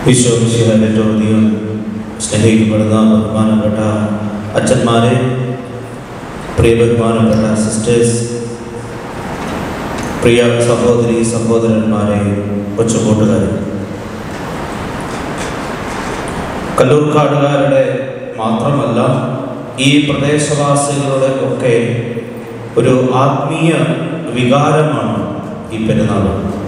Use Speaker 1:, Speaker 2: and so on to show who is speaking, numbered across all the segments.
Speaker 1: വിശ്വസിക്കാൻ ഏറ്റവും അധികം സ്നേഹിക്കപ്പെടുന്ന ബഹുമാനപ്പെട്ട അച്ഛന്മാരെ പ്രിയ ബഹുമാനപ്പെട്ട സിസ്റ്റേഴ്സ് പ്രിയ സഹോദരി സഹോദരന്മാരെ കൊച്ചുകൂട്ടുകാരെ കല്ലൂർക്കാടുകാരുടെ മാത്രമല്ല ഈ പ്രദേശവാസികളുടെ ഒക്കെ ഒരു ആത്മീയ വികാരമാണ് ഈ പെരുന്നാൾ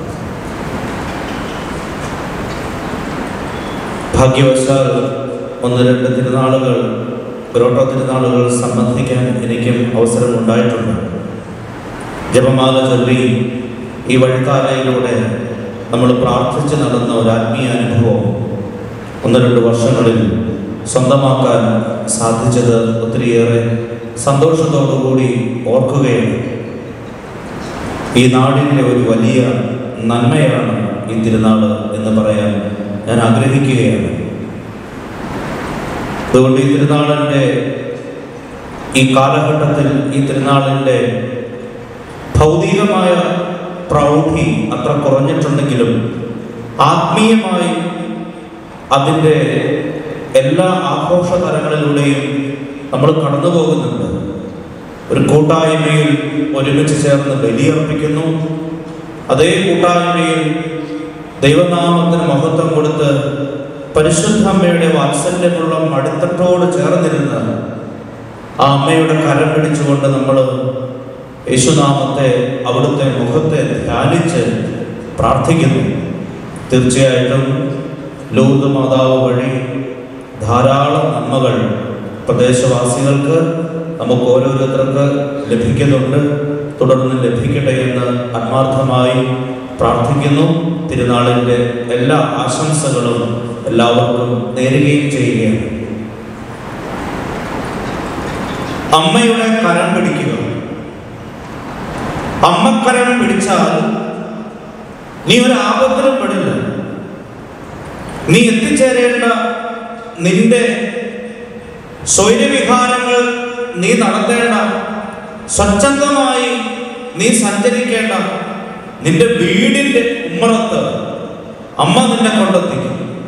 Speaker 1: ഭാഗ്യവശാൽ ഒന്ന് രണ്ട് തിരുനാളുകൾ ഗ്രോട്ടോ തിരുനാളുകൾ സംബന്ധിക്കാൻ എനിക്കും അവസരം ഉണ്ടായിട്ടുണ്ട് ജപമാല ചൊല്ലി ഈ വഴിത്താരയിലൂടെ നമ്മൾ പ്രാർത്ഥിച്ച് നടന്ന ഒരു ആത്മീയ അനുഭവം ഒന്ന് രണ്ട് വർഷങ്ങളിൽ സ്വന്തമാക്കാൻ സാധിച്ചത് ഒത്തിരിയേറെ സന്തോഷത്തോടു കൂടി ഓർക്കുകയാണ് ഈ നാടിൻ്റെ ഒരു വലിയ നന്മയാണ് ഈ തിരുനാൾ എന്ന് പറയാൻ ഞാൻ ആഗ്രഹിക്കുകയാണ് അതുകൊണ്ട് ഈ തിരുനാളിൻ്റെ ഈ കാലഘട്ടത്തിൽ ഈ തിരുനാളിൻ്റെ ഭൗതികമായ പ്രൗഢി അത്ര കുറഞ്ഞിട്ടുണ്ടെങ്കിലും ആത്മീയമായി അതിൻ്റെ എല്ലാ ആഘോഷ തലങ്ങളിലൂടെയും നമ്മൾ കടന്നു പോകുന്നുണ്ട് ഒരു കൂട്ടായ്മയിൽ ഒരുമിച്ച് ചേർന്ന് ബലിയർപ്പിക്കുന്നു അതേ കൂട്ടായ്മയിൽ ദൈവനാമത്തിന് മഹത്വം കൊടുത്ത് പരിശുദ്ധ അമ്മയുടെ വാത്സല്യമുള്ള മടിത്തട്ടോട് ചേർന്നിരുന്ന് ആ അമ്മയുടെ കരം പിടിച്ചുകൊണ്ട് നമ്മൾ യേശുനാമത്തെ അവിടുത്തെ മുഖത്തെ ധ്യാനിച്ച് പ്രാർത്ഥിക്കുന്നു തീർച്ചയായിട്ടും ലൂർദ് മാതാവ് വഴി ധാരാളം നന്മകൾ പ്രദേശവാസികൾക്ക് നമുക്ക് ഓരോരുത്തർക്ക് ലഭിക്കുന്നുണ്ട് തുടർന്ന് ലഭിക്കട്ടെ എന്ന് ആത്മാർത്ഥമായി പ്രാർത്ഥിക്കുന്നു തിരുനാളിൻ്റെ എല്ലാ ആശംസകളും എല്ലാവർക്കും നേരുകയും ചെയ്യുകയാണ് അമ്മയുടെ കരം പിടിക്കുക അമ്മക്കരം പിടിച്ചാൽ നീ ഒരു ആപത്തിലും പെടില്ല നീ എത്തിച്ചേരേണ്ട നിന്റെ സ്വൈര്യവിഹാരങ്ങൾ നീ നടത്തേണ്ട സ്വച്ഛന്തമായി നീ സഞ്ചരിക്കേണ്ട നിന്റെ വീടിന്റെ ഉമ്മറത്ത് അമ്മ നിന്നെ കൊണ്ടെത്തിക്കും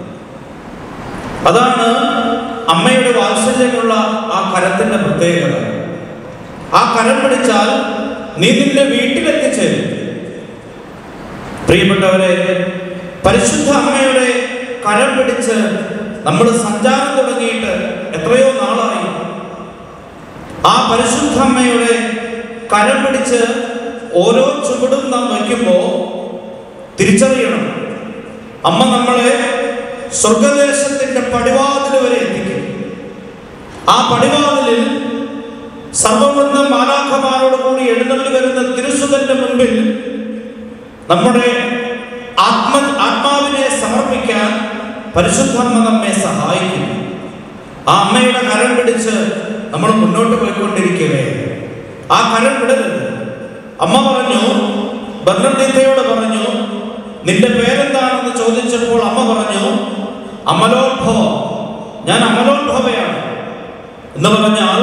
Speaker 1: അതാണ് അമ്മയുടെ വാത്സല്യമുള്ള ആ കരത്തിന്റെ പ്രത്യേകത ആ കരം പിടിച്ചാൽ നീ നിന്റെ വീട്ടിലെത്തിച്ചേരും പ്രിയപ്പെട്ടവരെ പരിശുദ്ധ അമ്മയുടെ കരം പിടിച്ച് നമ്മൾ സഞ്ചാരം തുടങ്ങിയിട്ട് എത്രയോ നാളായി ആ പരിശുദ്ധ അമ്മയുടെ കരം പിടിച്ച് ഓരോ ചുവടും നാം വയ്ക്കുമ്പോൾ തിരിച്ചറിയണം അമ്മ നമ്മളെ സ്വർഗദേശത്തിന്റെ പടിവാതിൽ വരെ എത്തിക്കും ആ പടിവാതിലിൽ സർവമെന്ന മാലാഖമാരോട് കൂടി എഴുന്നള്ളി വരുന്ന തിരുസുതന്റെ മുൻപിൽ നമ്മുടെ ആത്മ ആത്മാവിനെ സമർപ്പിക്കാൻ പരിശുദ്ധമ്മ നമ്മെ സഹായിക്കും ആ അമ്മയുടെ കരം പിടിച്ച് നമ്മൾ മുന്നോട്ട് പോയിക്കൊണ്ടിരിക്കുകയാണ് ആ കരം വിടരുത് അമ്മ പറഞ്ഞു ബർണദീത്തയോട് പറഞ്ഞു നിന്റെ പേരെന്താണെന്ന് ചോദിച്ചപ്പോൾ അമ്മ പറഞ്ഞു അമലോത്ഭവ ഞാൻ അമലോത്ഭവയാണ് എന്ന് പറഞ്ഞാൽ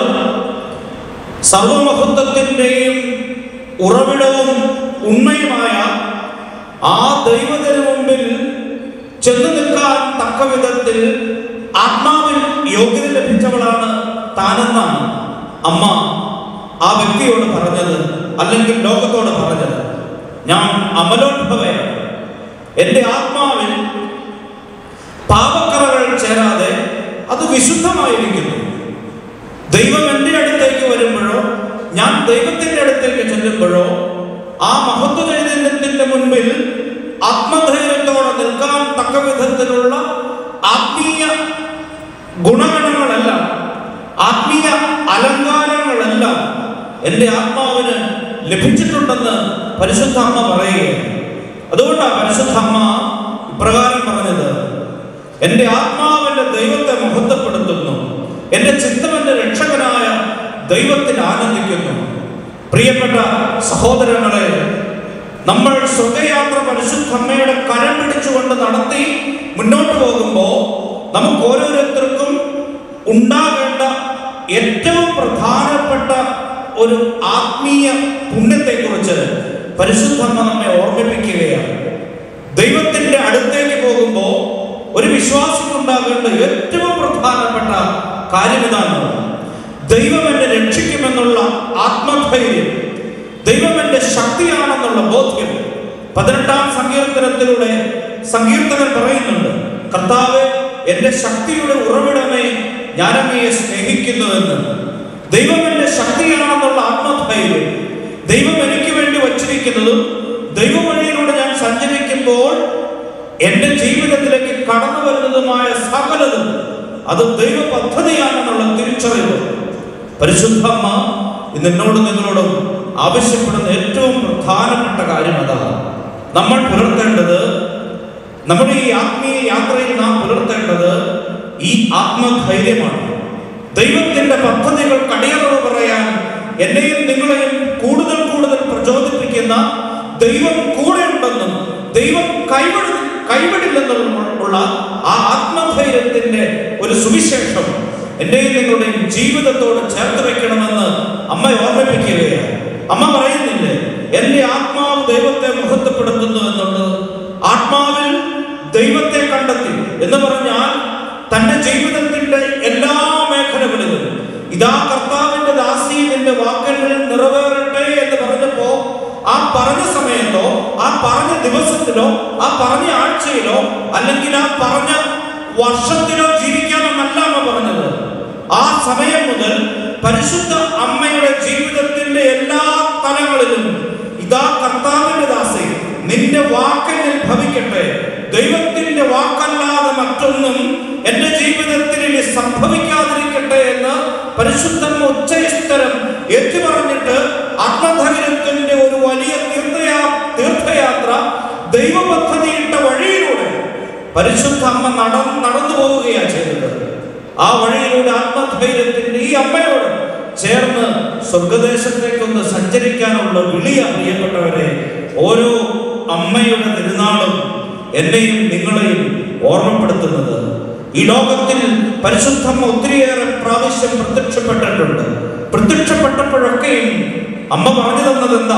Speaker 1: സർവമഹത്വത്തിൻ്റെയും ഉറവിടവും ഉണ്മയുമായ ആ ദൈവത്തിന് മുമ്പിൽ ചെന്നു നിൽക്കാൻ തക്ക വിധത്തിൽ ആത്മാവിൽ യോഗ്യത ലഭിച്ചവളാണ് താനെന്നാണ് അമ്മ ആ വ്യക്തിയോട് പറഞ്ഞത് അല്ലെങ്കിൽ ലോകത്തോട് പറഞ്ഞത് ഞാൻ അമലോത്ഭവയാണ് എൻ്റെ ആത്മാവിൽ പാപക്കറകൾ ചേരാതെ അത് വിശുദ്ധമായിരിക്കുന്നു ദൈവം എൻ്റെ അടുത്തേക്ക് വരുമ്പോഴോ ഞാൻ ദൈവത്തിന്റെ അടുത്തേക്ക് ചെല്ലുമ്പോഴോ ആ മഹത്വ ചൈതന്യത്തിന്റെ മുൻപിൽ ആത്മധൈര്യത്തോടെ നിൽക്കാൻ തക്ക വിധത്തിലുള്ള ആത്മീയ ഗുണഗണങ്ങളെല്ലാം ആത്മീയ അലങ്കാരങ്ങളെല്ലാം എൻ്റെ ആത്മാവിന് ലഭിച്ചിട്ടുണ്ടെന്ന് പരിശുദ്ധ അമ്മ പറയുകയാണ് അതുകൊണ്ടാണ് പരിശുദ്ധ അമ്മ ഇപ്രകാരം പറഞ്ഞത് എൻ്റെ ആത്മാവിൻ്റെ ദൈവത്തെ മഹത്വപ്പെടുത്തുന്നു എൻ്റെ ചിത്തം എൻ്റെ രക്ഷകനായ ദൈവത്തിൽ ആനന്ദിക്കുന്നു പ്രിയപ്പെട്ട സഹോദരങ്ങളെ നമ്മൾ സ്വർഗയാത്ര പരിശുദ്ധ അമ്മയുടെ കരം പിടിച്ചുകൊണ്ട് നടത്തി മുന്നോട്ട് പോകുമ്പോൾ നമുക്ക് ഓരോരുത്തർക്കും ഉണ്ടാകേണ്ട ഏറ്റവും പ്രധാനപ്പെട്ട ഒരു ആത്മീയ പുണ്യത്തെക്കുറിച്ച് പരിശുദ്ധമ്മ നമ്മെ ഓർമ്മിപ്പിക്കുകയാണ് ദൈവത്തിന്റെ അടുത്തേക്ക് പോകുമ്പോൾ ഒരു വിശ്വാസിക്കുണ്ടാകേണ്ട ഏറ്റവും പ്രധാനപ്പെട്ട കാര്യം ഇതാണ് ദൈവം എന്നെ രക്ഷിക്കുമെന്നുള്ള ആത്മധൈര്യം ദൈവം എന്റെ ശക്തിയാണെന്നുള്ള ബോധ്യം പതിനെട്ടാം സങ്കീർത്തനത്തിലൂടെ സങ്കീർത്തകൻ പറയുന്നുണ്ട് കർത്താവ് എന്റെ ശക്തിയുടെ ഉറവിടമേ ഞാൻ അങ്ങയെ സ്നേഹിക്കുന്നുവെന്ന് ദൈവം എന്റെ ശക്തിയാണെന്നുള്ള ആത്മധൈര്യം ദൈവം എനിക്ക് വേണ്ടി വച്ചിരിക്കുന്നതും ദൈവവഴിയിലൂടെ ഞാൻ സഞ്ചരിക്കുമ്പോൾ എന്റെ ജീവിതത്തിലേക്ക് കടന്നു വരുന്നതുമായ സകലതും അത് ദൈവ പദ്ധതിയാണെന്നുള്ള തിരിച്ചറിവ് പരിശുദ്ധമ്മ ഇന്ന് എന്നോട് നിങ്ങളോടും ആവശ്യപ്പെടുന്ന ഏറ്റവും പ്രധാനപ്പെട്ട കാര്യം അതാണ് നമ്മൾ പുലർത്തേണ്ടത് നമ്മുടെ ഈ ആത്മീയ യാത്രയിൽ നാം പുലർത്തേണ്ടത് ഈ ആത്മധൈര്യമാണ് ദൈവത്തിന്റെ പദ്ധതികൾ കടിയറവ് പറയാൻ എന്നെയും നിങ്ങളെയും കൂടുതൽ കൂടുതൽ പ്രചോദിപ്പിക്കുന്ന ദൈവം കൂടെ ഉണ്ടെന്നും ദൈവം കൈവിട കൈവിടില്ലെന്നുള്ള ആ ആത്മധൈര്യത്തിന്റെ ഒരു സുവിശേഷം എന്റെയും നിങ്ങളുടെയും ജീവിതത്തോട് ചേർത്ത് വെക്കണമെന്ന് അമ്മ ഓർമ്മിപ്പിക്കുകയാണ് അമ്മ പറയുന്നില്ലേ എന്റെ ആത്മാവ് ദൈവത്തെ മഹത്വപ്പെടുത്തുന്നു എന്നുള്ളത് ആത്മാവിൽ ദൈവത്തെ കണ്ടെത്തി എന്ന് പറഞ്ഞാൽ തന്റെ ജീവിതത്തിന്റെ എല്ലാ മേഖലകളിലും ഇതാ കർത്താവിന്റെ ദാസി നിന്റെ വാക്കുകൾ നിറവേറട്ടെ എന്ന് പറഞ്ഞപ്പോ ആ പറഞ്ഞ സമയത്തോ ആ പറഞ്ഞ ദിവസത്തിലോ ആ പറഞ്ഞ ആഴ്ചയിലോ അല്ലെങ്കിൽ ആ പറഞ്ഞ വർഷത്തിലോ ജീവിക്കാമെന്നല്ല അമ്മ പറഞ്ഞത് ആ സമയം മുതൽ പരിശുദ്ധ അമ്മയുടെ ജീവിതത്തിന്റെ എല്ലാ തലങ്ങളിലും ഇതാ കർത്താവിന്റെ ദാസി നിന്റെ വാക്കിനിൽ ഭവിക്കട്ടെ ദൈവത്തിന്റെ വാക്കല്ലാതെ മറ്റൊന്നും എന്റെ ജീവിതത്തിൽ ഇനി സംഭവിക്കാതിരിക്കട്ടെ എന്ന് പരിശുദ്ധം ഉച്ചയിസ്തരം എത്തി പറഞ്ഞിട്ട് ആത്മധൈര്യത്തിന്റെ ഒരു വലിയ തീർത്ഥയാ തീർത്ഥയാത്ര ദൈവ പദ്ധതിയിട്ട വഴിയിലൂടെ പരിശുദ്ധ അമ്മ നട നടന്നു പോവുകയാണ് ചെയ്തത് ആ വഴിയിലൂടെ ആത്മധൈര്യത്തിന്റെ ഈ അമ്മയോട് ചേർന്ന് സ്വർഗദേശത്തേക്കൊന്ന് സഞ്ചരിക്കാനുള്ള വിളിയ പ്രിയപ്പെട്ടവരെ ഓരോ അമ്മയുടെ തിരുനാളും എന്നെയും നിങ്ങളെയും ഓർമ്മപ്പെടുത്തുന്നത് ഈ ലോകത്തിൽ പരിശുദ്ധമ്മ ഒത്തിരിയേറെ പ്രാവശ്യം പ്രത്യക്ഷപ്പെട്ടിട്ടുണ്ട് പ്രത്യക്ഷപ്പെട്ടപ്പോഴൊക്കെയും അമ്മ പറഞ്ഞു തന്നത് എന്താ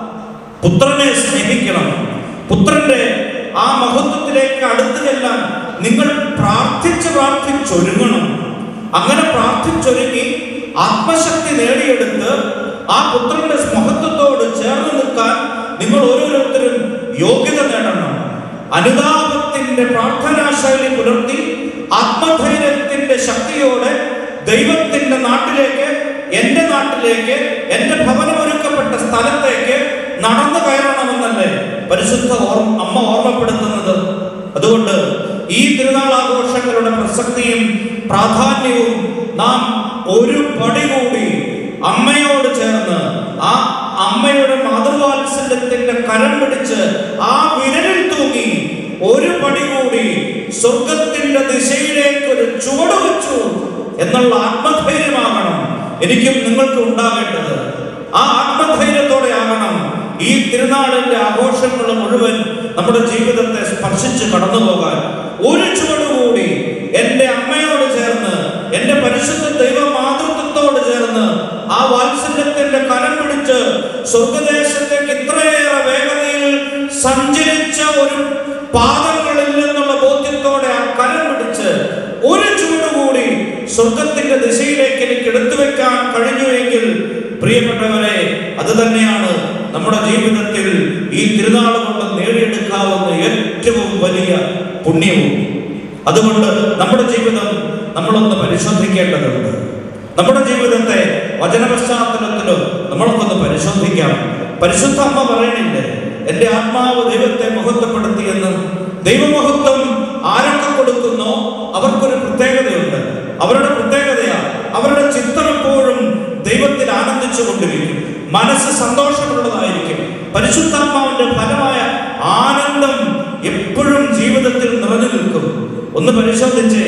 Speaker 1: പുത്രനെ സ്നേഹിക്കണം പുത്രന്റെ ആ മഹത്വത്തിലേക്ക് അടുത്തു ചെല്ലാൻ നിങ്ങൾ പ്രാർത്ഥിച്ച് പ്രാർത്ഥിച്ചൊരുങ്ങണം അങ്ങനെ പ്രാർത്ഥിച്ചൊരുങ്ങി ആത്മശക്തി നേടിയെടുത്ത് ആ പുത്രന്റെ മഹത്വത്തോട് ചേർന്ന് നിൽക്കാൻ നിങ്ങൾ ഓരോരുത്തരും യോഗ്യത നേടണം അനുതാപത്തിന്റെ പ്രാർത്ഥനാ ശൈലി പുലർത്തി ആത്മധൈര്യത്തിന്റെ ശക്തിയോടെ ദൈവത്തിന്റെ നാട്ടിലേക്ക് എന്റെ നാട്ടിലേക്ക് എന്റെ ഭവനമൊരുക്കപ്പെട്ട സ്ഥലത്തേക്ക് നടന്നു കയറണമെന്നല്ലേ പരിശുദ്ധ ഓർമ്മ അമ്മ ഓർമ്മപ്പെടുത്തുന്നത് അതുകൊണ്ട് ഈ തിരുനാൾ ആഘോഷങ്ങളുടെ പ്രസക്തിയും പ്രാധാന്യവും നാം ഒരു പടി കൂടി അമ്മയോട് ചേർന്ന് ആ അമ്മയുടെ മാതൃവാത്സല്യത്തിന്റെ കരം പിടിച്ച് ആ വിരലിൽ തൂങ്ങി ഒരു പടി കൂടി സ്വർഗത്തിന്റെ ദിശയിലേക്ക് ഒരു ചുവട് വെച്ചു എന്നുള്ള ആത്മധൈര്യമാകണം എനിക്കും നിങ്ങൾക്കും ഉണ്ടാകേണ്ടത് ആ ആത്മധൈര്യത്തോടെ ആകണം ഈ തിരുനാളിന്റെ ആഘോഷങ്ങൾ മുഴുവൻ നമ്മുടെ ജീവിതത്തെ സ്പർശിച്ച് കടന്നു പോകാൻ ഒരു ചുവട് കൂടി എന്റെ അമ്മയോട് ചേർന്ന് എന്റെ പരിശുദ്ധ ദൈവ മാതൃത്വത്തോട് ചേർന്ന് ആ വാത്സല്യത്തിന്റെ കരം പിടിച്ച് സ്വർഗദേശത്തേക്ക് ഇത്രയേറെ വേഗതയിൽ സഞ്ചരിച്ച ഒരു പാദങ്ങളില്ലെന്നുള്ള ബോധ്യത്തോടെ ആ കരം പിടിച്ച് ഒരു ചുവട് കൂടി സ്വർഗത്തിന്റെ ദിശയിലേക്ക് എനിക്ക് എടുത്തു വെക്കാൻ കഴിഞ്ഞുവെങ്കിൽ പ്രിയപ്പെട്ടവരെ അത് തന്നെയാണ് നമ്മുടെ ജീവിതത്തിൽ ഈ തിരുനാൾ കൊണ്ട് നേടിയെടുക്കാവുന്ന ഏറ്റവും വലിയ പുണ്യവും അതുകൊണ്ട് നമ്മുടെ ജീവിതം നമ്മളൊന്ന് പരിശോധിക്കേണ്ടതുണ്ട് നമ്മുടെ ജീവിതത്തെ വചന പശ്ചാത്തലത്തിലോ നമ്മൾക്കൊന്ന് പരിശോധിക്കാം പരിശുദ്ധ അമ്മ പറയണില്ലേ എന്റെ ആത്മാവ് ദൈവത്തെ മഹത്വപ്പെടുത്തിയെന്ന് ദൈവമഹത്വം ആരൊക്കെ കൊടുക്കുന്നോ അവർക്കൊരു പ്രത്യേകതയുണ്ട് അവരുടെ പ്രത്യേകതയാ അവരുടെ ചിത്രം എപ്പോഴും ദൈവത്തിൽ ആനന്ദിച്ചു കൊണ്ടിരിക്കും മനസ്സ് സന്തോഷമുള്ളതായിരിക്കും പരിശുദ്ധാത്മാവിന്റെ ഫലമായ ആനന്ദം എപ്പോഴും ജീവിതത്തിൽ നിറഞ്ഞു നിൽക്കും ഒന്ന് പരിശോധിച്ച്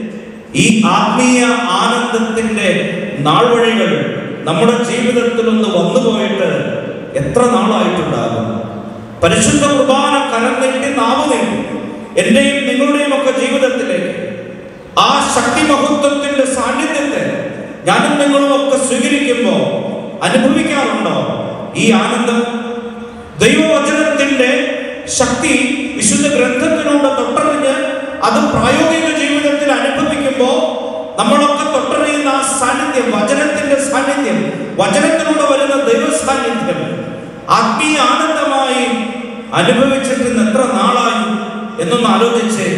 Speaker 1: ഈ ആത്മീയ ആനന്ദത്തിന്റെ നാൾവഴികൾ നമ്മുടെ ജീവിതത്തിൽ ഒന്ന് വന്നുപോയിട്ട് എത്ര നാളായിട്ടുണ്ടാകും പരിശുദ്ധ കുർബാന കരം നീട്ടി നാവ് നീട്ടി എന്റെയും നിങ്ങളുടെയും ഒക്കെ ജീവിതത്തിലേക്ക് ആ ശക്തി മഹത്വത്തിന്റെ സാന്നിധ്യത്തെ ഞാനും നിങ്ങളും ഒക്കെ സ്വീകരിക്കുമ്പോൾ അനുഭവിക്കാറുണ്ടോ ഈ ആനന്ദം ദൈവവചനത്തിന്റെ ശക്തി വിശുദ്ധ ഗ്രന്ഥത്തിലൂടെ തൊട്ടറിഞ്ഞ് അത് പ്രായോഗിക ജീവിതത്തിൽ അനുഭവിക്കുമ്പോൾ നമ്മളൊക്കെ തൊട്ടറിയുന്ന ആ സാന്നിധ്യം വചനത്തിന്റെ സാന്നിധ്യം വചനത്തിലൂടെ വരുന്ന ദൈവ സാന്നിധ്യം ആത്മീയ ആനന്ദമായി അനുഭവിച്ചിട്ട് ഇന്ന് എത്ര നാളായി എന്നൊന്ന് ആലോചിച്ചേ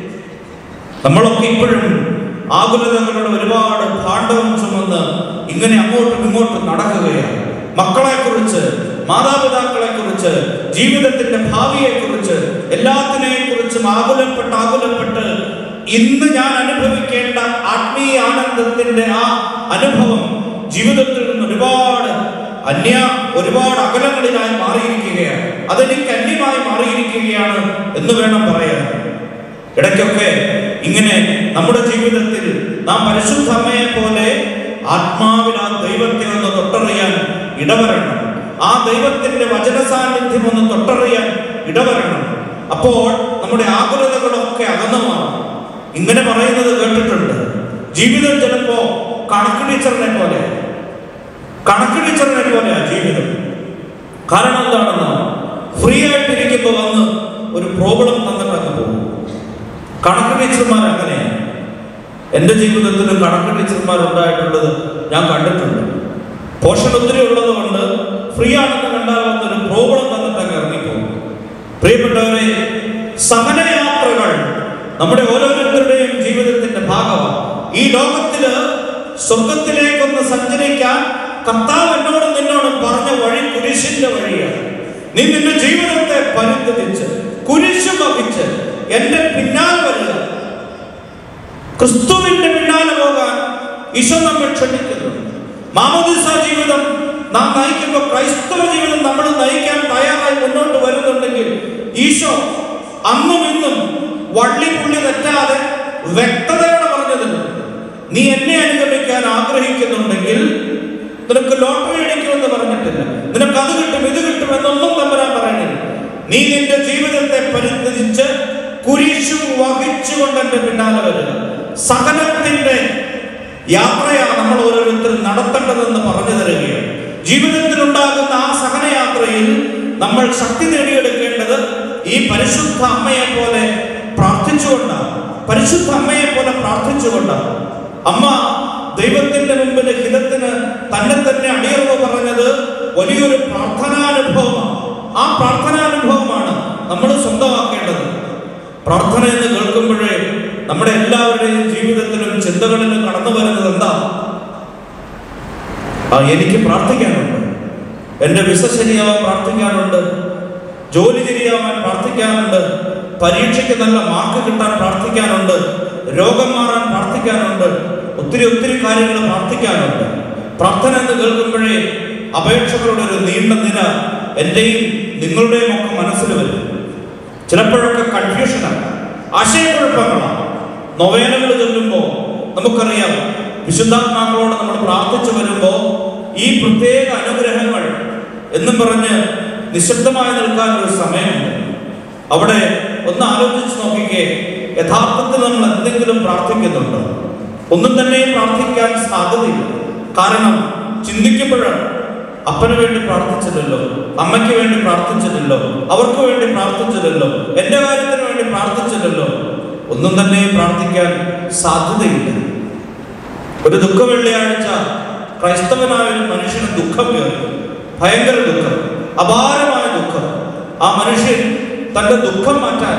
Speaker 1: നമ്മളൊക്കെ ഇപ്പോഴും ആകുലതകളുടെ ഒരുപാട് ഭാണ്ഡവം ചുമന്ന് ഇങ്ങനെ അങ്ങോട്ടും ഇങ്ങോട്ടും നടക്കുകയാണ് മക്കളെ കുറിച്ച് മാതാപിതാക്കളെ കുറിച്ച് ജീവിതത്തിന്റെ ഭാവിയെ കുറിച്ച് എല്ലാത്തിനെയും കുറിച്ചും ആകുലപ്പെട്ട് ആകുലപ്പെട്ട് ഇന്ന് ഞാൻ അനുഭവിക്കേണ്ട ആത്മീയ ആനന്ദത്തിന്റെ ആ അനുഭവം ജീവിതത്തിൽ നിന്ന് ഒരുപാട് അന്യ ഒരുപാട് അകലങ്ങളിലായി മാറിയിരിക്കുകയാണ് അതെനിക്ക് അന്യമായി മാറിയിരിക്കുകയാണ് എന്ന് വേണം പറയാൻ ഇടയ്ക്കൊക്കെ ഇങ്ങനെ നമ്മുടെ ജീവിതത്തിൽ നാം പരിശുദ്ധ അമ്മയെ പോലെ ആത്മാവിൽ ആ ദൈവത്തെ ഒന്ന് തൊട്ടറിയാൻ ഇടവരണം ആ ദൈവത്തിന്റെ വചന സാന്നിധ്യം ഒന്ന് തൊട്ടറിയാൻ ഇടവരണം അപ്പോൾ നമ്മുടെ ആകുലതകളൊക്കെ അകന്നു മാറും ഇങ്ങനെ പറയുന്നത് കേട്ടിട്ടുണ്ട് ജീവിതം ചിലപ്പോ കണക്ക് ടീച്ചറിനെ പോലെ കണക്ക് ടീച്ചറിനെ പോലെയാ ജീവിതം കാരണം എന്താണെന്ന് ഫ്രീ ആയിട്ടിരിക്കുമ്പോൾ വന്ന് ഒരു പ്രോബ്ലം തന്നിട്ട് അങ്ങ് പോകും കണക്ക് ടീച്ചർമാർ അങ്ങനെയാണ് എൻ്റെ ജീവിതത്തിലും കണക്ക് ടീച്ചർമാർ ഉണ്ടായിട്ടുള്ളത് ഞാൻ കണ്ടിട്ടുണ്ട് പോഷൻ ഒത്തിരി ഉള്ളത് കൊണ്ട് ഫ്രീ ആണെന്ന് കണ്ടാൽ വന്നൊരു പ്രോബ്ലം തന്നിട്ട് അങ്ങ് ഇറങ്ങിപ്പോകും പ്രിയപ്പെട്ടവരെ സഹനയാത്രകൾ നമ്മുടെ ഓരോരുത്തരുടെയും ജീവിതത്തിന്റെ ഭാഗമാണ് ഈ ലോകത്തില് സ്വർഗത്തിലേക്കൊന്ന് സഞ്ചരിക്കാൻ കർത്താവ് എന്നോടും നിന്നോടും പറഞ്ഞ വഴി കുരിശിന്റെ വഴിയാണ് നീ നിന്റെ ജീവിതത്തെ പരിന്തതിച്ച് കുരിശ് വഹിച്ച് എന്റെ പിന്നാലെ വരിക ക്രിസ്തുവിന്റെ പിന്നാലെ പോകാൻ ഈശോ നമ്മെ ക്ഷണിക്കുന്നു മാമോദിസ ജീവിതം നാം നയിക്കുമ്പോൾ ക്രൈസ്തവ ജീവിതം നമ്മൾ നയിക്കാൻ തയ്യാറായി മുന്നോട്ട് വരുന്നുണ്ടെങ്കിൽ ഈശോ അന്നും ഇന്നും വള്ളി പുള്ളി തെറ്റാതെ വ്യക്തതയോടെ പറഞ്ഞതിന് നീ എന്നെ അനുഗമിക്കാൻ ആഗ്രഹിക്കുന്നുണ്ടെങ്കിൽ നിനക്ക് ലോട്ടറി അടിക്കുമെന്ന് പറഞ്ഞിട്ടില്ല നിനക്ക് അത് കിട്ടും ഇത് കിട്ടും എന്നൊന്നും തമ്പരാൻ പറയണില്ല നീ നിന്റെ ജീവിതത്തെ പരിത്യജിച്ച് കുരിശു വഹിച്ചുകൊണ്ട് എന്റെ പിന്നാലെ വരിക സഹനത്തിന്റെ യാത്രയാണ് നമ്മൾ ഓരോരുത്തരും നടത്തേണ്ടതെന്ന് പറഞ്ഞു തരികയാണ് ജീവിതത്തിൽ ഉണ്ടാകുന്ന ആ സഹനയാത്രയിൽ നമ്മൾ ശക്തി നേടിയെടുക്കേണ്ടത് ഈ പരിശുദ്ധ അമ്മയെ പോലെ പ്രാർത്ഥിച്ചുകൊണ്ടാണ് പരിശുദ്ധ അമ്മയെ പോലെ പ്രാർത്ഥിച്ചുകൊണ്ടാണ് അമ്മ ദൈവത്തിന്റെ മുമ്പിൽ ഹിതത്തിന് തന്നെ തന്നെ അടിയറവ് പറഞ്ഞത് വലിയൊരു പ്രാർത്ഥനാനുഭവമാണ് ആ പ്രാർത്ഥനാനുഭവമാണ് നമ്മൾ സ്വന്തമാക്കേണ്ടത് പ്രാർത്ഥന എന്ന് കേൾക്കുമ്പോഴേ നമ്മുടെ എല്ലാവരുടെയും ജീവിതത്തിലും ചിന്തകളിലും കടന്നു വരുന്നത് എന്താ ആ എനിക്ക് പ്രാർത്ഥിക്കാനുണ്ട് എൻ്റെ വിസ ശരിയാവാൻ പ്രാർത്ഥിക്കാനുണ്ട് ജോലി ശരിയാവാൻ പ്രാർത്ഥിക്കാനുണ്ട് പരീക്ഷയ്ക്ക് നല്ല മാർക്ക് കിട്ടാൻ പ്രാർത്ഥിക്കാനുണ്ട് രോഗം മാറാൻ പ്രാർത്ഥിക്കാനുണ്ട് ഒത്തിരി ഒത്തിരി കാര്യങ്ങൾ പ്രാർത്ഥിക്കാനുണ്ട് പ്രാർത്ഥന എന്ന് കേൾക്കുമ്പോഴേ അപേക്ഷകളുടെ ഒരു നീണ്ട നിര എൻ്റെയും നിങ്ങളുടെയും ഒക്കെ മനസ്സിൽ വരും ചിലപ്പോഴൊക്കെ കൺഫ്യൂഷനാണ് ആശയക്കുഴപ്പങ്ങളാണ് നൊവേനകൾ ചൊല്ലുമ്പോൾ നമുക്കറിയാം വിശുദ്ധാത്മാക്കളോട് നമ്മൾ പ്രാർത്ഥിച്ചു വരുമ്പോൾ ഈ പ്രത്യേക അനുഗ്രഹങ്ങൾ എന്നും പറഞ്ഞ് നിശബ്ദമായി നിൽക്കാൻ ഒരു സമയമുണ്ട് അവിടെ ഒന്ന് ആലോചിച്ച് നോക്കിക്കേ യഥാർത്ഥത്തിൽ നമ്മൾ എന്തെങ്കിലും പ്രാർത്ഥിക്കുന്നുണ്ടോ ഒന്നും തന്നെ പ്രാർത്ഥിക്കാൻ സാധ്യതയില്ല കാരണം ചിന്തിക്കുമ്പോഴാണ് അപ്പന് വേണ്ടി പ്രാർത്ഥിച്ചില്ലല്ലോ അമ്മയ്ക്ക് വേണ്ടി പ്രാർത്ഥിച്ചില്ലല്ലോ അവർക്ക് വേണ്ടി പ്രാർത്ഥിച്ചില്ലല്ലോ എന്റെ കാര്യത്തിന് വേണ്ടി പ്രാർത്ഥിച്ചില്ലല്ലോ ഒന്നും തന്നെ പ്രാർത്ഥിക്കാൻ സാധ്യതയില്ല ഒരു ദുഃഖ വെള്ളിയാഴ്ച ക്രൈസ്തവനായ ഒരു മനുഷ്യന് ദുഃഖം കയറി ഭയങ്കര ദുഃഖം അപാരമായ ദുഃഖം ആ മനുഷ്യൻ തന്റെ ദുഃഖം മാറ്റാൻ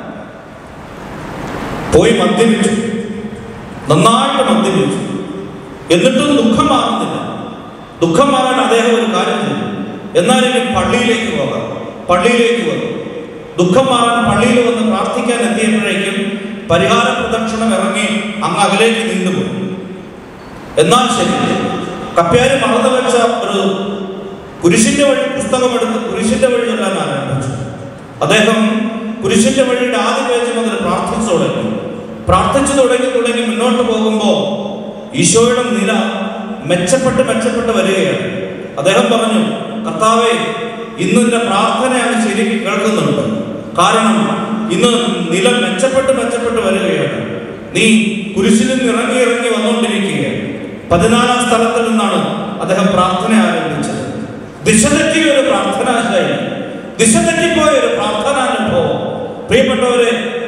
Speaker 1: പോയി മദ്യപിച്ചു നന്നായിട്ട് മദ്യപിച്ചു എന്നിട്ടും ദുഃഖം മാറുന്നില്ല ദുഃഖം മാറാൻ അദ്ദേഹം ഒരു കാര്യം ചെയ്തു എന്നാൽ ഇനി പള്ളിയിലേക്ക് പോകാം പള്ളിയിലേക്ക് വന്നു ദുഃഖം മാറാൻ പള്ളിയിൽ വന്ന് പ്രാർത്ഥിക്കാൻ എത്തിയപ്പോഴേക്കും പരിഹാര പ്രദക്ഷിണം ഇറങ്ങി അങ്ങ് അകലേക്ക് നീണ്ടുപോയി എന്നാൽ ശരി കപ്പ്യാരി മറന്നു വെച്ച ഒരു കുരിശിന്റെ വഴി പുസ്തകമെടുത്ത് കുരിശിന്റെ വഴി ചൊല്ലാൻ ആരംഭിച്ചു അദ്ദേഹം കുരിശിന്റെ വഴിയുടെ ആദ്യ പേജ് മുതൽ പ്രാർത്ഥിച്ചു തുടങ്ങി പ്രാർത്ഥിച്ചു തുടങ്ങി തുടങ്ങി മുന്നോട്ട് പോകുമ്പോൾ ഈശോയുടെ നില മെച്ചപ്പെട്ട് മെച്ചപ്പെട്ട് വരികയാണ് അദ്ദേഹം പറഞ്ഞു കർത്താവെ ഇന്ന് എന്റെ പ്രാർത്ഥന അങ്ങ് ശരിക്കും കേൾക്കുന്നുണ്ട് കാരണം ഇന്ന് നില മെച്ചപ്പെട്ട് മെച്ചപ്പെട്ട് വരികയാണ് നീ കുരിശിൽ നിന്ന് ഇറങ്ങി ഇറങ്ങി വന്നുകൊണ്ടിരിക്കുകയാണ് പതിനാലാം സ്ഥലത്തിൽ നിന്നാണ് അദ്ദേഹം പ്രാർത്ഥന ആരംഭിച്ചത് ദിശ തെറ്റിയ ഒരു പ്രാർത്ഥനാ ശൈലി ദിശ തെറ്റിപ്പോയ ഒരു പ്രാർത്ഥനാനുഭവം പ്രിയപ്പെട്ടവരെ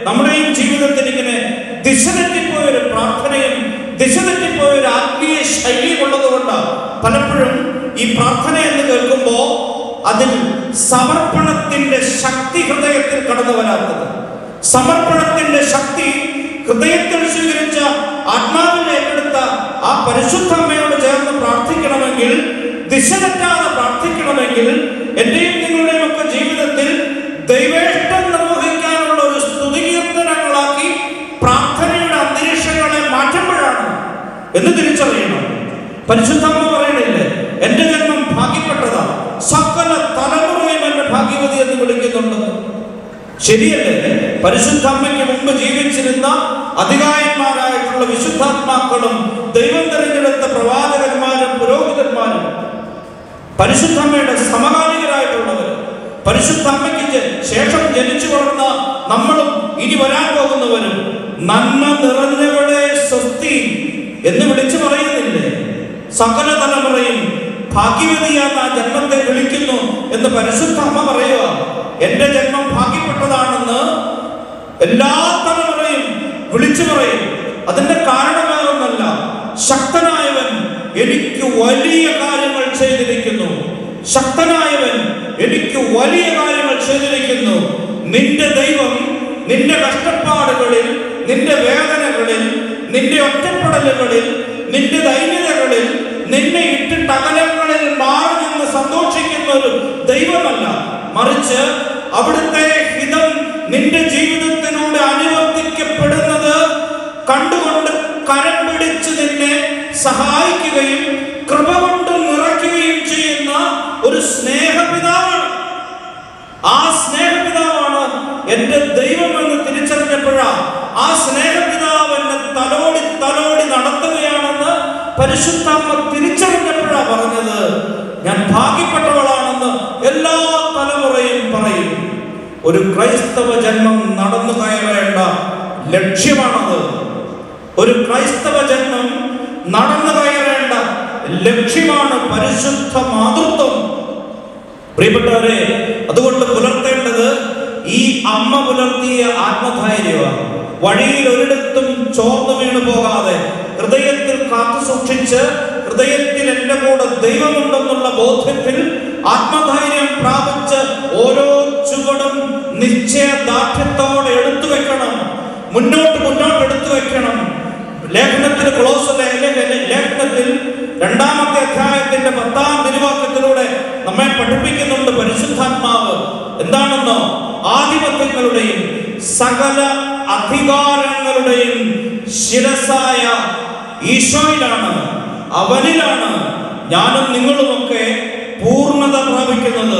Speaker 1: നമ്മുടെയും ജീവിതത്തിൽ ഇങ്ങനെ ദിശ തെറ്റിപ്പോയ ഒരു പ്രാർത്ഥനയും ദിശ തെറ്റിപ്പോയ ഒരു ആത്മീയ ശൈലിയും ഉള്ളതുകൊണ്ട് പലപ്പോഴും ഈ പ്രാർത്ഥന എന്ന് കേൾക്കുമ്പോൾ അതിൽ സമർപ്പണത്തിന്റെ ശക്തി ഹൃദയത്തിൽ കടന്നു വരാത്തത് സമർപ്പണത്തിന്റെ ശക്തി ഹൃദയത്തിൽ സ്വീകരിച്ച ആത്മാവിൽ ഏറ്റെടുത്ത ആ പരിശുദ്ധ അമ്മയോട് ചേർന്ന് പ്രാർത്ഥിക്കണമെങ്കിൽ ദിശ തെറ്റാതെ പ്രാർത്ഥിക്കണമെങ്കിൽ എന്റെയും നിങ്ങളുടെയും ഒക്കെ ജീവിതത്തിൽ ദൈവേഷ്ടം നിർവഹിക്കാനുള്ള ഒരു സ്തുതികീർത്തനങ്ങളാക്കി പ്രാർത്ഥനയുടെ അന്തരീക്ഷങ്ങളെ മാറ്റുമ്പോഴാണ് എന്ന് തിരിച്ചറിയണം പരിശുദ്ധമ്മ പറയണില്ലേ എന്റെ ജന്മം ഭാഗ്യപ്പെട്ടതാ സകല തലമുറയും എന്നെ ഭാഗ്യവതി എന്ന് വിളിക്കുന്നുണ്ട് ശരിയല്ലേ പരിശുദ്ധ അമ്മയ്ക്ക് മുമ്പ് ജീവിച്ചിരുന്ന അധികായന്മാരായിട്ടുള്ള വിശുദ്ധാത്മാക്കളും ദൈവം തിരഞ്ഞെടുത്ത പ്രവാചകന്മാരും പുരോഹിതന്മാരും പരിശുദ്ധ അമ്മയുടെ സമകാലികരായിട്ടുള്ളവർ പരിശുദ്ധ അമ്മയ്ക്ക് ജ- ശേഷം ജനിച്ചു വളർന്ന നമ്മളും ഇനി വരാൻ പോകുന്നവരും നന്മ നിറഞ്ഞവളെ സ്വസ്തി എന്ന് വിളിച്ചു പറയുന്നില്ലേ സകല തലമുറയും ഭാഗ്യവതിയാന്ന ആ ജന്മത്തെ വിളിക്കുന്നു എന്ന് പരിശുദ്ധ അമ്മ പറയുക എന്റെ ജന്മം ഭാഗ്യപ്പെട്ടതാണെന്ന് എല്ലാ തലമുറയും വിളിച്ചു പറയും അതിന്റെ കാരണം വേറൊന്നല്ല ശക്തനായവൻ എനിക്ക് വലിയ കാര്യങ്ങൾ ചെയ്തിരിക്കുന്നു ശക്തനായവൻ എനിക്ക് വലിയ കാര്യങ്ങൾ ചെയ്തിരിക്കുന്നു നിന്റെ ദൈവം നിന്റെ കഷ്ടപ്പാടുകളിൽ നിന്റെ വേദനകളിൽ നിന്റെ ഒറ്റപ്പെടലുകളിൽ നിന്റെ ദൈന്യതകളിൽ നിന്നെ ഇട്ടിട്ട് അകലങ്ങളിൽ മാറി നിന്ന് സന്തോഷിക്കുന്ന ഒരു ദൈവമല്ല മറിച്ച് അവിടുത്തെ ഹിതം നിന്റെ ജീവിതത്തിലൂടെ അനുവർത്തിക്കപ്പെടുന്നത് കണ്ടുകൊണ്ട് കരം പിടിച്ച് നിന്നെ സഹായിക്കുകയും കൃപ കൊണ്ട് നിറയ്ക്കുകയും ചെയ്യുന്ന ഒരു സ്നേഹപിതാവാണ് ആ സ്നേഹപിതാവാണ് എന്റെ ദൈവം എന്ന് തിരിച്ചറിഞ്ഞപ്പോഴാ ആ സ്നേഹപിതാവ് എന്നെ തലോടി തലോടി നടത്തുകയാണെന്ന് പരിശുദ്ധാത്മ തിരിച്ചറിഞ്ഞപ്പോഴാ പറഞ്ഞത് ഞാൻ ഭാഗ്യപ്പെട്ടവളാണെന്ന് എല്ലാ തലമുറയും പറയും ഒരു ക്രൈസ്തവ ജന്മം നടന്നു കയറേണ്ട ലക്ഷ്യമാണത് ഒരു ക്രൈസ്തവ ജന്മം നടന്നു കയറേണ്ട ലക്ഷ്യമാണ് പരിശുദ്ധ മാതൃത്വം പ്രിയപ്പെട്ടവരെ അതുകൊണ്ട് പുലർത്തേണ്ടത് ഈ അമ്മ പുലർത്തിയ ആത്മധൈര്യമാണ് വഴിയിൽ ഒരിടത്തും ചോർന്നു വീണു പോകാതെ ഹൃദയത്തിൽ കാത്തു സൂക്ഷിച്ച് ഹൃദയത്തിൽ എന്റെ കൂടെ ദൈവമുണ്ടെന്നുള്ള ബോധ്യത്തിൽ ആത്മധൈര്യം പ്രാപിച്ച് ഓരോ ചുവടും നിശ്ചയദാർഢ്യത്തോടെ എടുത്തു വെക്കണം മുന്നോട്ട് മുന്നോട്ട് എടുത്തു വെക്കണം ലേഖനത്തിൽ ക്ലോസ് ലേഖനത്തിൽ രണ്ടാമത്തെ അധ്യായത്തിന്റെ പത്താം തിരുവാക്യത്തിലൂടെ നമ്മെ പഠിപ്പിക്കുന്നുണ്ട് പരിശുദ്ധാത്മാവ് എന്താണെന്നോ ആധിപത്യങ്ങളുടെയും സകല അധികാരങ്ങളുടെയും ശിരസായ ഈശോയിലാണ് അവനിലാണ് ഞാനും നിങ്ങളുമൊക്കെ പൂർണ്ണത പ്രാപിക്കുന്നത്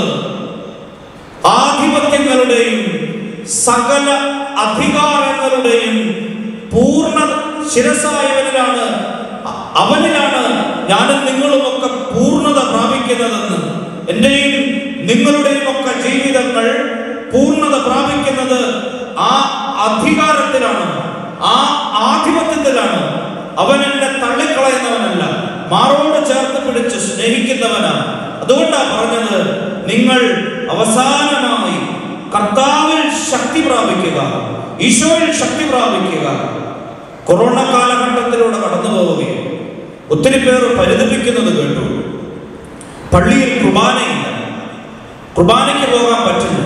Speaker 1: ആധിപത്യങ്ങളുടെയും സകല അധികാരങ്ങളുടെയും പൂർണ്ണ ശിരസായവനിലാണ് അ- അവനിലാണ് ഞാനും നിങ്ങളുമൊക്കെ പൂർണ്ണത പ്രാപിക്കുന്നതെന്ന് എന്റെയും നിങ്ങളുടെയും ഒക്കെ ജീവിതങ്ങൾ പൂർണ്ണത പ്രാപിക്കുന്നത് ആ അധികാരത്തിലാണ് ആ ആധിപത്യത്തിലാണ് അവൻ എന്നെ തള്ളിക്കളയുന്നവനല്ല മാറോട് ചേർത്ത് പിടിച്ച് സ്നേഹിക്കുന്നവനാണ് അതുകൊണ്ടാണ് പറഞ്ഞത് നിങ്ങൾ അവസാനമായി കർത്താവിൽ ശക്തി പ്രാപിക്കുക ഈശോയിൽ ശക്തി പ്രാപിക്കുക കൊറോണ കാലഘട്ടത്തിലൂടെ കടന്നു പോവുകയും ഒത്തിരി പേർ പരിതപിക്കുന്നത് കേട്ടു പള്ളിയിൽ കുർബാനയില്ല കുർബാനയ്ക്ക് പോകാൻ പറ്റില്ല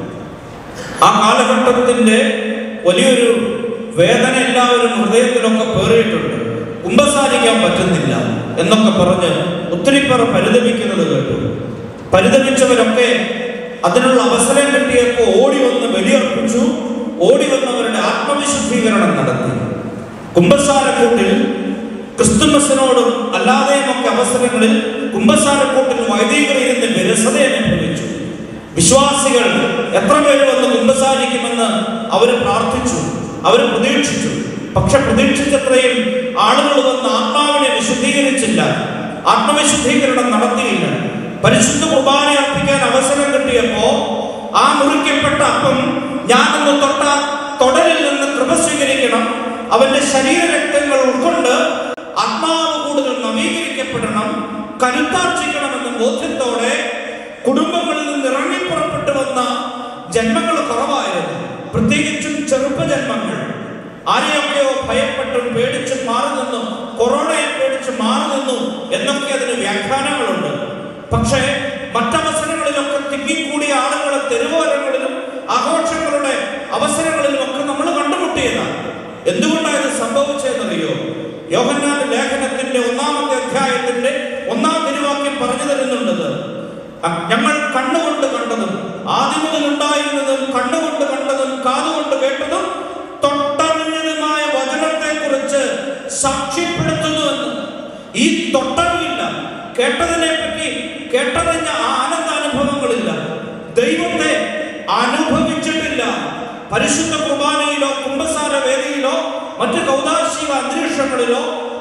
Speaker 1: ആ കാലഘട്ടത്തിന്റെ വലിയൊരു വേദന എല്ലാവരും ഹൃദയത്തിലൊക്കെ പേറിയിട്ടുണ്ട് കുമ്പസാരിക്കാൻ പറ്റുന്നില്ല എന്നൊക്കെ പറഞ്ഞ് ഒത്തിരി പേർ പരിതപിക്കുന്നത് കേട്ടു പരിതപിച്ചവരൊക്കെ അതിനുള്ള അവസരം കിട്ടിയപ്പോൾ ഓടി വന്ന് ബലിയർപ്പിച്ചു ഓടി വന്നവരുടെ ആത്മവിശുദ്ധീകരണം നടത്തി കുമ്പസാരക്കൂട്ടിൽ ക്രിസ്തുമസിനോടും അല്ലാതെയും ഒക്കെ അവസരങ്ങളിൽ കുമ്പസാരക്കൂട്ടിൽ വൈദികറിയുന്ന വിരസത അനുഭവിച്ചു വിശ്വാസികൾ എത്ര പേര് വന്ന് കുമ്പസാരിക്കുമെന്ന് അവർ പ്രാർത്ഥിച്ചു അവർ പ്രതീക്ഷിച്ചു പക്ഷെ പ്രതീക്ഷിച്ചത്രയും ആളുകൾ വന്ന് ആത്മാവിനെ വിശുദ്ധീകരിച്ചില്ല ആത്മവിശുദ്ധീകരണം നടത്തിയില്ല പരിശുദ്ധ കുർബാന അർപ്പിക്കാൻ അവസരം കിട്ടിയപ്പോ ആ മുറിക്കപ്പെട്ട അപ്പം ഞാനൊന്ന് തൊട്ട തൊടലിൽ നിന്ന് കൃപ സ്വീകരിക്കണം അവന്റെ ശരീരരക്തങ്ങൾ ഉൾക്കൊണ്ട് ആത്മാവ് കൂടുതൽ നവീകരിക്കപ്പെടണം കരുത്താർജിക്കണമെന്ന ബോധ്യത്തോടെ കുടുംബങ്ങളിൽ നിന്ന് ഇറങ്ങി പുറപ്പെട്ടു വന്ന ജന്മങ്ങൾ കുറവായിരുന്നു പ്രത്യേകിച്ചും ചെറുപ്പജന്മങ്ങൾ ആരെയൊക്കെയോ ഭയപ്പെട്ടും പേടിച്ചും മാറി നിന്നും കൊറോണയെ പേടിച്ച് മാറി നിന്നു എന്നൊക്കെ അതിന് വ്യാഖ്യാനങ്ങളുണ്ട് പക്ഷേ മറ്റവസരങ്ങളിലൊക്കെ തിങ്ങിക്കൂടിയ ആളുകളെ തെരുവോരങ്ങളിലും ആഘോഷങ്ങളുടെ അവസരങ്ങളിലും ഒക്കെ നമ്മൾ കണ്ടുമുട്ടിയതാണ് എന്തുകൊണ്ടാണ് ഇത് സംഭവിച്ചതെന്നറിയോ യോഹന്നാന്റെ ലേഖനത്തിന്റെ ഒന്നാമത്തെ അധ്യായത്തിന്റെ ഒന്നാം തിരുവാക്യം പറഞ്ഞു തരുന്നുണ്ടത് അ- ഞങ്ങൾ കണ്ണുകൊണ്ട് കണ്ടതും ആദ്യം മുതൽ ഉണ്ടായിരുന്നതും കണ്ണുകൊണ്ട് കണ്ടതും കാതുകൊണ്ട് കേട്ടതും തൊട്ടറിഞ്ഞതുമായ വചനത്തെ കുറിച്ച് സാക്ഷ്യപ്പെടുത്തുന്നുവെന്ന് ഈ തൊട്ടറിവില്ല കേട്ടതിനെ പറ്റി കേട്ടറിഞ്ഞ ആ ആനന്ദാനുഭവങ്ങളില്ല ദൈവത്തെ അനുഭവിച്ചിട്ടില്ല പരിശുദ്ധ കുർബാനയിലോ കുംഭസാര വേദിയിലോ മറ്റ് കൗതാശിക അന്തരീക്ഷങ്ങളിലോ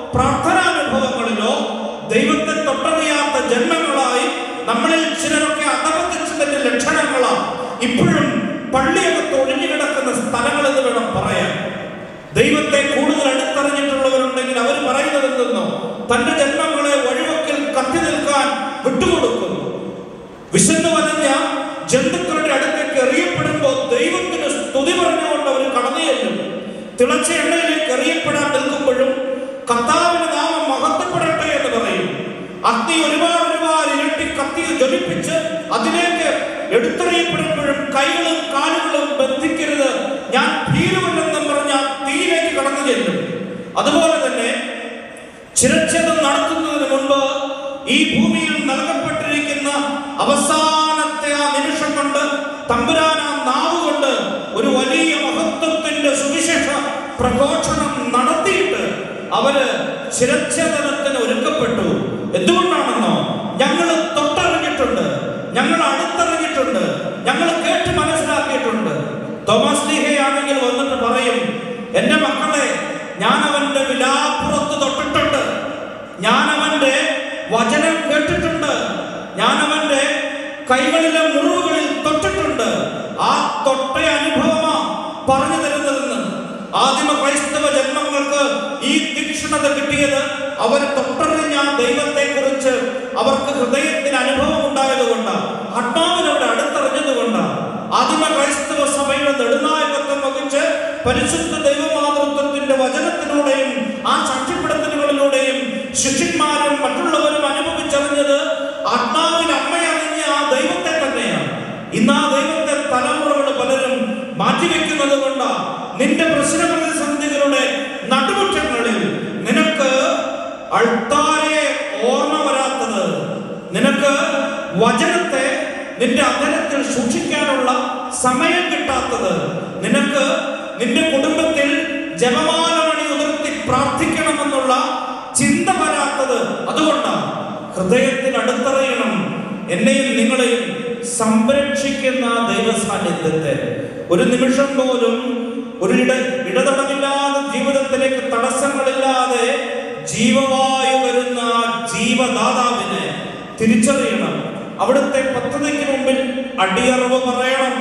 Speaker 1: പ്രാർത്ഥനാനുഭവങ്ങളിലോ ദൈവത്തെ തൊട്ടറിയാത്ത ജന്മങ്ങളായി നമ്മളിൽ ചിലരൊക്കെ അധപതിച്ചതിന്റെ ലക്ഷണങ്ങളാണ് ഇപ്പോഴും പള്ളിയകത്ത് ഒഴിഞ്ഞു കിടക്കുന്ന സ്ഥലങ്ങൾ എന്ന് വേണം പറയാൻ ദൈവത്തെ കൂടുതൽ അടുത്തറിഞ്ഞിട്ടുള്ളവരുണ്ടെങ്കിൽ അവർ പറയുന്നത് എന്തെന്നോ തന്റെ ജന്മങ്ങളെ വഴിവക്കിൽ കത്തി നിൽക്കാൻ വിട്ടുകൊടുക്കുന്നു വിശന്നു വലഞ്ഞ ജന്തുക്കളുടെ അടുത്തേക്ക് എറിയപ്പെടുമ്പോൾ ദൈവത്തിന് സ്തുതി പറഞ്ഞുകൊണ്ട് അവർ കടന്നു ചെല്ലും തിളച്ച എണ്ണയിലേക്ക് എറിയപ്പെടാൻ നിൽക്കുമ്പോഴും കർത്താവിന്റെ നാമം മഹത്വപ്പെടട്ടെ എന്ന് പറയും അഗ്നി ഒരുപാട് ഒരുപാട് ഇരട്ടി കത്തി ജ്വലിപ്പിച്ച് അതിലേക്ക് എടുത്തെറിയപ്പെടുമ്പോഴും കൈകളും കാലുകളും ബന്ധിക്കരുത് ഞാൻ ഭീരുവല്ലെന്നും പറഞ്ഞ ആ തീയിലേക്ക് കടന്നു ചെല്ലും അതുപോലെ തന്നെ ചിരച്ഛേദം നടത്തുന്നതിന് മുൻപ് ഈ ഭൂമിയിൽ നൽകപ്പെട്ടിരിക്കുന്ന അവസാനത്തെ ആ നിമിഷം കൊണ്ട് തമ്പുരാൻ ആ നാവ് കൊണ്ട് ഒരു വലിയ മഹത്വത്തിന്റെ സുവിശേഷ പ്രഘോഷണം നടത്തിയിട്ട് അവര് ചിരച്ഛേദനത്തിന് ഒരുക്കപ്പെട്ടു എന്തുകൊണ്ടാണെന്നോ ഞങ്ങൾ തൊട്ടറിഞ്ഞിട്ടുണ്ട് ഞങ്ങൾ അടുത്തറിഞ്ഞിട്ടുണ്ട് ഞങ്ങൾ കേട്ട് മനസ്സിലാക്കിയിട്ടുണ്ട് തോമസ് ലീഹയാണെങ്കിൽ വന്നിട്ട് പറയും എന്റെ മക്കളെ ഞാൻ അവന്റെ വിലാപ്പുറത്ത് തൊട്ടിട്ടുണ്ട് ഞാൻ അവന്റെ വചനം കേട്ടിട്ടുണ്ട് ഞാൻ അവന്റെ കൈകളിലെ മുറിവുകളിൽ തൊട്ടിട്ടുണ്ട് ആ തൊട്ട അനുഭവമാ പറഞ്ഞു തരുന്നതെന്ന് ആദിമ ക്രൈസ്തവ ജന്മങ്ങൾക്ക് ഈ തീക്ഷ്ണത കിട്ടിയത് അവർ തൊട്ടറിഞ്ഞ ദൈവത്തെ കുറിച്ച് അവർക്ക് ഹൃദയത്തിന് അനുഭവം ഉണ്ടായതുകൊണ്ട് ആത്മാവിനോട് അടുത്തറിഞ്ഞതുകൊണ്ട് ആദിമ ക്രൈസ്തവ സഭയുടെ നെടുനായകത്വം വഹിച്ച് പരിശുദ്ധ ദൈവമാതൃത്വത്തിന്റെ വചനത്തിലൂടെയും ആ സാക്ഷ്യപ്പെടുത്തലുകളിലൂടെയും ശിഷ്യന്മാരും മറ്റുള്ളവരും അനുഭവിച്ചറിഞ്ഞത് ആത്മാവിൽ അമ്മയറിഞ്ഞ ആ ദൈവത്തെ തന്നെയാണ് ഇന്ന് ആ ദൈവത്തെ തലമുറകൾ പലരും മാറ്റിവെക്കുന്നത് കൊണ്ട് നിന്റെ പ്രശ്ന പ്രതിസന്ധികളുടെ നടുമുറ്റങ്ങളിൽ നിനക്ക് അൾത്താരെ ഓർമ്മ വരാത്തത് നിനക്ക് വചനത്തെ നിന്റെ അധരത്തിൽ സൂക്ഷിക്കാനുള്ള സമയം കിട്ടാത്തത് നിനക്ക് നിന്റെ കുടുംബത്തിൽ ജപമാല മണി ഉതിർത്തി പ്രാർത്ഥിക്കണമെന്നുള്ള ചിന്ത വരാത്തത് അതുകൊണ്ടാണ് ഹൃദയത്തിൽ അടുത്തറിയണം എന്നെയും നിങ്ങളെയും സംരക്ഷിക്കുന്ന ദൈവ സാന്നിധ്യത്തെ ഒരു നിമിഷം പോലും ഒരു ഇട ഇടതടമില്ലാതെ ജീവിതത്തിലേക്ക് തടസ്സങ്ങളില്ലാതെ ജീവവായു വരുന്ന ആ ജീവദാതാവിനെ തിരിച്ചറിയണം അവിടുത്തെ പദ്ധതിക്ക് മുമ്പിൽ അടിയറവ് പറയണം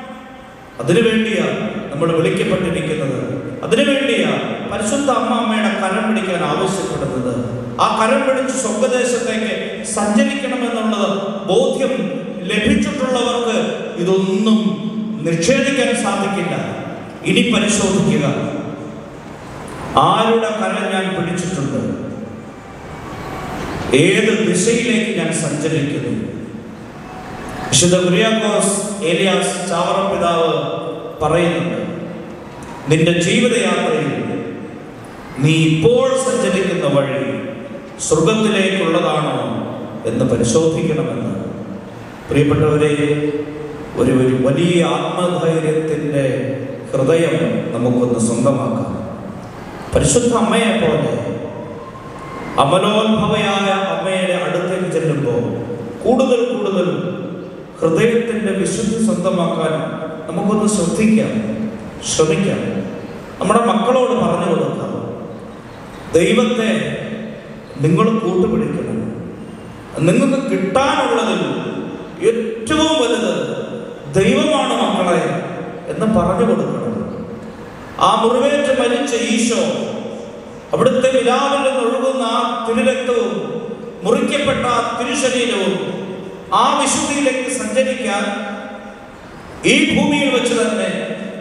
Speaker 1: അതിനു വേണ്ടിയാ നമ്മൾ വിളിക്കപ്പെട്ടിരിക്കുന്നത് അതിനു വേണ്ടിയാ പരിശുദ്ധ അമ്മ അമ്മയുടെ കരം പിടിക്കാൻ ആവശ്യപ്പെടുന്നത് ആ കരം പിടിച്ച് സ്വർഗദേശത്തേക്ക് സഞ്ചരിക്കണമെന്നുള്ളത് ബോധ്യം ലഭിച്ചിട്ടുള്ളവർക്ക് ഇതൊന്നും നിഷേധിക്കാൻ സാധിക്കില്ല ഇനി പരിശോധിക്കുക ആരുടെ കരം ഞാൻ പിടിച്ചിട്ടുണ്ട് ഏത് ദിശയിലേക്ക് ഞാൻ സഞ്ചരിക്കുന്നു വിശുദ്ധ കുര്യാക്കോസ് ഏലിയാസ് ചാവറ പിതാവ് പറയുന്നുണ്ട് നിന്റെ ജീവിതയാത്രയിൽ നീ ഇപ്പോൾ സഞ്ചരിക്കുന്ന വഴി സ്വർഗത്തിലേക്കുള്ളതാണോ എന്ന് പരിശോധിക്കണമെന്ന് പ്രിയപ്പെട്ടവരെ ഒരു ഒരു വലിയ ആത്മധൈര്യത്തിൻ്റെ ഹൃദയം നമുക്കൊന്ന് സ്വന്തമാക്കാം പരിശുദ്ധ അമ്മയെ പോലെ അമലോത്ഭവയായ അമ്മയുടെ അടുത്തേക്ക് ചെല്ലുമ്പോൾ കൂടുതൽ കൂടുതൽ ഹൃദയത്തിൻ്റെ വിശുദ്ധി സ്വന്തമാക്കാൻ നമുക്കൊന്ന് ശ്രദ്ധിക്കാം ശ്രമിക്കാം നമ്മുടെ മക്കളോട് പറഞ്ഞു കൊടുക്കാം ദൈവത്തെ നിങ്ങൾ കൂട്ടുപിടിക്കണം നിങ്ങൾക്ക് കിട്ടാനുള്ളതിൽ ഏറ്റവും വലുത് ദൈവമാണ് മക്കളെ എന്ന് പറഞ്ഞു കൊടുക്കണം ആ മുറിവേറ്റ് മരിച്ച ഈശോ അവിടുത്തെ വിലാവിൽ നിന്ന് ഒഴുകുന്ന ആ തിരുരക്തവും മുറിക്കപ്പെട്ട ആ തിരുശരീരവും ആ വിശുദ്ധിയിലേക്ക് സഞ്ചരിക്കാൻ ഈ ഭൂമിയിൽ വെച്ച് തന്നെ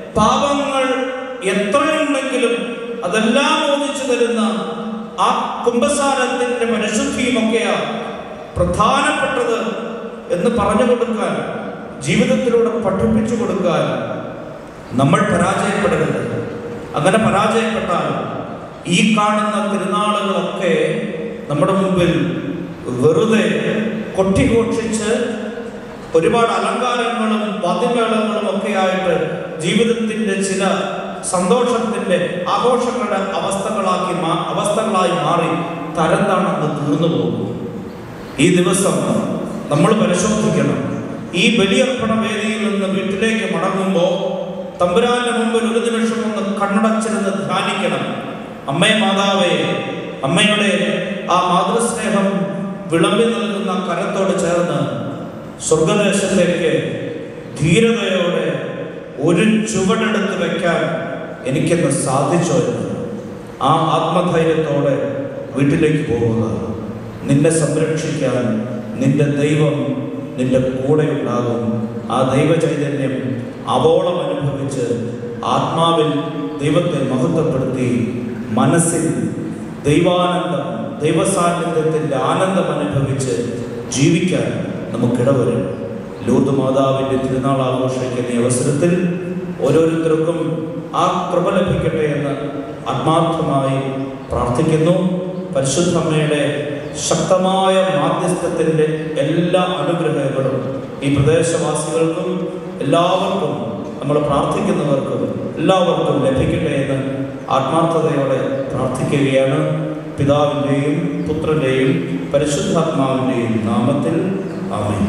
Speaker 1: പാപങ്ങൾ എത്രയുണ്ടെങ്കിലും അതെല്ലാം മോചിച്ചു തരുന്ന ആ കുംഭസാരത്തിന്റെ പരിശുദ്ധിയുമൊക്കെയാ പ്രധാനപ്പെട്ടത് എന്ന് പറഞ്ഞു കൊടുക്കാൻ ജീവിതത്തിലൂടെ പഠിപ്പിച്ചു കൊടുക്കാൻ നമ്മൾ പരാജയപ്പെടരുത് അങ്ങനെ പരാജയപ്പെട്ടാൽ ഈ കാണുന്ന തിരുനാളുകളൊക്കെ നമ്മുടെ മുമ്പിൽ വെറുതെ കൊട്ടിഘോഷിച്ച് ഒരുപാട് അലങ്കാരങ്ങളും വാദ്യമേളങ്ങളും ഒക്കെ ആയിട്ട് ജീവിതത്തിന്റെ ചില സന്തോഷത്തിന്റെ ആഘോഷങ്ങളുടെ അവസ്ഥകളാക്കി മാ- അവസ്ഥകളായി മാറി തരം താണെന്ന് തീർന്നു പോകും ഈ ദിവസം നമ്മൾ പരിശോധിക്കണം ഈ ബലിയർപ്പണ വേദിയിൽ നിന്ന് വീട്ടിലേക്ക് മടങ്ങുമ്പോൾ തമ്പുരാന്റെ മുമ്പിൽ ഒരു നിമിഷം ഒന്ന് കണ്ണടച്ചിരുന്ന് ധ്യാനിക്കണം അമ്മേ മാതാവേ അമ്മയുടെ ആ മാതൃസ്നേഹം വിളമ്പി നൽകുന്ന കരത്തോട് ചേർന്ന് സ്വർഗദേശത്തേക്ക് ധീരതയോടെ ഒരു ചുവടെടുത്ത് വെക്കാൻ എനിക്കെന്ന് സാധിച്ചോ എന്ന് ആ ആത്മധൈര്യത്തോടെ വീട്ടിലേക്ക് പോവുക നിന്നെ സംരക്ഷിക്കാൻ നിന്റെ ദൈവം നിന്റെ കൂടെ ഉണ്ടാകും ആ ദൈവ ചൈതന്യം അവോളം അനുഭവിച്ച് ആത്മാവിൽ ദൈവത്തെ മഹത്വപ്പെടുത്തി മനസ്സിൽ ദൈവാനന്ദം ദൈവസാന്നിധ്യത്തിൻ്റെ ആനന്ദം അനുഭവിച്ച് ജീവിക്കാൻ നമുക്കിടവരും ലൂർദ് മാതാവിൻ്റെ തിരുനാൾ ആഘോഷിക്കുന്ന ഈ അവസരത്തിൽ ഓരോരുത്തർക്കും ആ കൃപ ലഭിക്കട്ടെ എന്ന് ആത്മാർത്ഥമായി പ്രാർത്ഥിക്കുന്നു പരിശുദ്ധ അമ്മയുടെ ശക്തമായ മാധ്യസ്ഥത്തിൻ്റെ എല്ലാ അനുഗ്രഹങ്ങളും ഈ പ്രദേശവാസികൾക്കും എല്ലാവർക്കും നമ്മൾ പ്രാർത്ഥിക്കുന്നവർക്കും എല്ലാവർക്കും ലഭിക്കട്ടെ എന്ന് ആത്മാർത്ഥതയോടെ പ്രാർത്ഥിക്കുകയാണ് പിതാവിൻ്റെയും പുത്രൻ്റെയും പരിശുദ്ധാത്മാവിൻ്റെയും നാമത്തിൽ ആമേൻ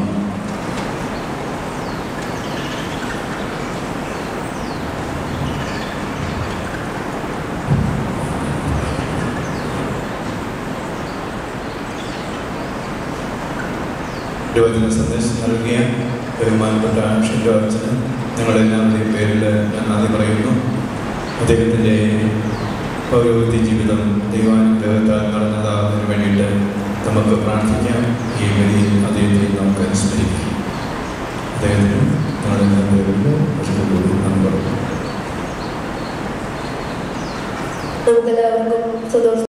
Speaker 2: ഇരുപതിന് സന്ദേശം നൽകിയ ബഹുമാനപ്പെട്ട ഷിൻഡോ അച്ഛന് ഞങ്ങളെല്ലാവരുടെയും പേരിൽ ഞാൻ നന്ദി പറയുന്നു അദ്ദേഹത്തിൻ്റെ പൗരോഹിത്യ ജീവിതം ദൈവാനുഗ്രഹത്താൽ നടന്നതാകുന്നതിന് വേണ്ടിയിട്ട് നമുക്ക് പ്രാർത്ഥിക്കാം ഈ വരി അദ്ദേഹത്തെ നമുക്ക് അനുസ്മരിക്കാം അദ്ദേഹത്തിന് ഞങ്ങളെല്ലാം പേരിൽ വർഷത്തോടുകൂടി നന്ദി പറയുന്നു
Speaker 3: നമുക്കെല്ലാവർക്കും സന്തോഷം